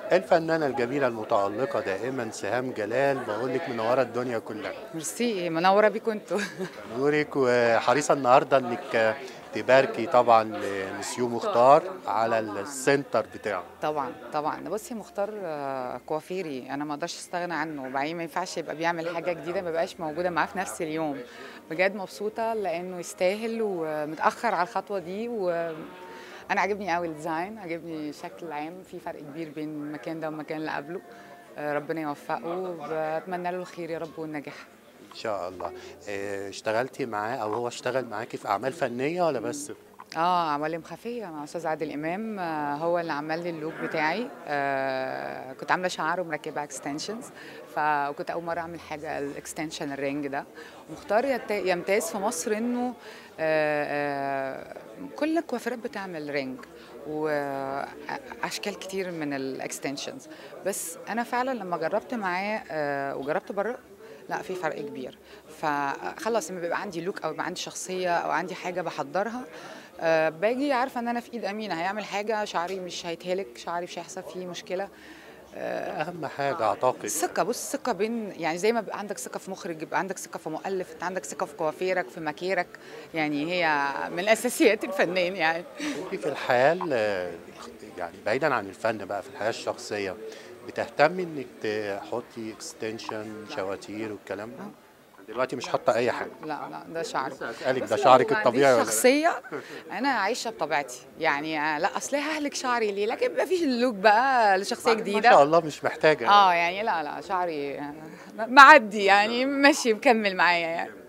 الفنانة الجميلة المتألقة دائما سهام جلال بقول لك منورة الدنيا كلها ميرسي منوره بيكم انتوا نورك وحريصة النهاردة انك تباركي طبعا لمسيو مختار على السنتر بتاعه طبعا طبعا بصي مختار آه، كوافيري انا ما اقدرش استغنى عنه وبعدين ما ينفعش يبقى بيعمل حاجه جديده ما بقاش موجوده معاه في نفس اليوم بجد مبسوطه لانه يستاهل ومتاخر على الخطوه دي و انا عجبني قوي الديزاين عجبني الشكل العام في فرق كبير بين المكان ده والمكان اللي قبله آه، ربنا يوفقه وبتمنى له الخير يا رب والنجاح ان شاء الله آه، اشتغلتي معاه او هو اشتغل معاكي في اعمال فنية ولا بس اه عوالم خفيه مع استاذ عادل امام آه هو اللي عمل لي اللوك بتاعي آه كنت عامله شعر ومركبه اكستنشنز فكنت اول مره اعمل حاجه الاكستنشن الرينج ده مختار يت- يمتاز في مصر انه آه آه كل الكوافيرات بتعمل رينج واشكال كتير من الاكستنشنز بس انا فعلا لما جربت معاه آه وجربت بره لا في فرق كبير فخلص لما بيبقى عندي لوك او يبقى عندي شخصيه او عندي حاجه بحضرها أه باجي عارفه ان انا في ايد امينه هيعمل حاجه شعري مش هيتهلك شعري مش هيحصل فيه مشكله اهم حاجة اعتقد الثقه بص ثقه بين يعني زي ما بيبقى عندك ثقه في مخرج يبقى عندك ثقه في مؤلف انت عندك ثقه في كوافيرك في مكيرك يعني هي من اساسيات الفنان يعني انت في الحياة ال- يعني بعيدا عن الفن بقى في الحياة الشخصية بتهتمي انك تحطي اكستنشن شواتير والكلام ده دلوقتي مش حاطة اي حاجة لا لا ده شعري اسألك بس ده لو شعرك ما الطبيعي ولا عنديش لا؟ شخصيه انا عايشه بطبيعتي يعني آه، لا اصل ههلك شعري ليه لكن ما فيش اللوك بقى لشخصيه ما جديده شاء الله مش محتاجة اه يعني لا لا شعري آه، معدي يعني ماشي مكمل معايا يعني